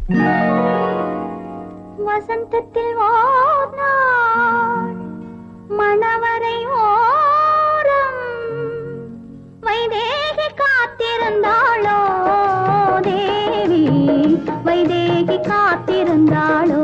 வசந்தத்தில் ஓர் நாள் மணவரை ஓரம் வைதேகி காத்திருந்தாளோ தேவி வைதேகி காத்திருந்தாளோ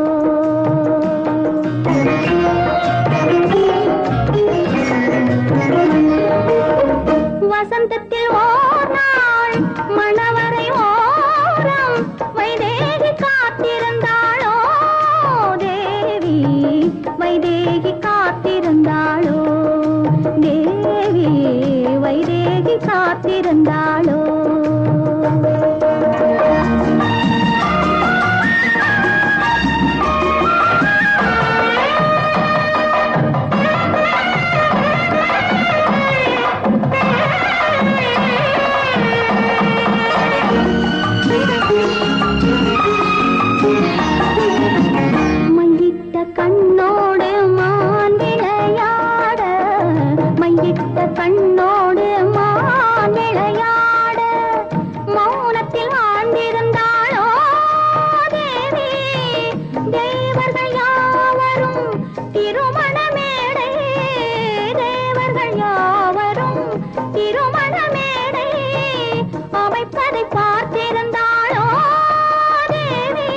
வசந்தத்தில் ஓர் நாள் மணவரை ஓரம் வைதேகி காத்திருந்தாளோ தேவி வைதேகி காத்திருந்தாளோ தேவி வைதேகி காத்திருந்தாளோ மையிட்ட கண்ணோடு மான் விளையாட மையிட்ட கண்ணோடு மான் விளையாட மௌனத்தில் ஆழ்ந்திருந்தாளோ தேவி தேவர்கள் யாவரும் திருமண மேடை தேவர்கள் யாவரும் திருமண மேடை அமைப்பதை பார்த்திருந்தாளோ தேவி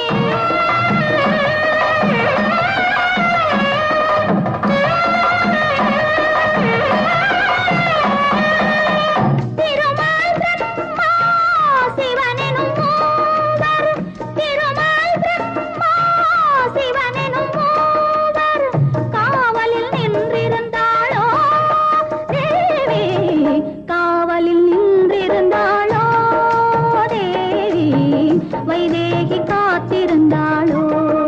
திருமால் பிரம்மா சிவனெனும் மூவர் திருமால் பிரம்மா சிவனெனும் மூவர் காவலில் நின்றிருந்தாளோ தேவி காவலில் நின்றிருந்தாளோ தேவி வைதேகி காத்திருந்தாளோ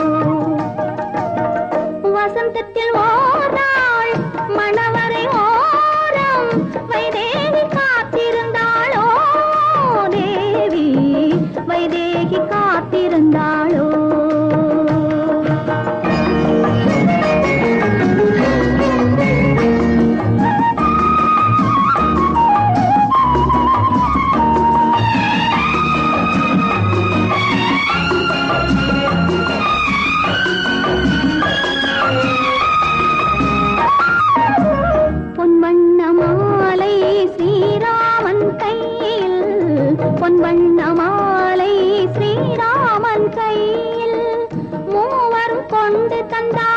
வசந்தத்தில் ஓர் நாள் மணவரை ஓரம் வைதேகி காத்திருந்தாளோ தேவி வைதேகி காத்திருந்தாளோ பொன்வண்ண மாலை ஸ்ரீராமன் கையில் பொன்வண்ண மாலை ஸ்ரீராமன் கையில் மூவரும் கொண்டு தந்தார்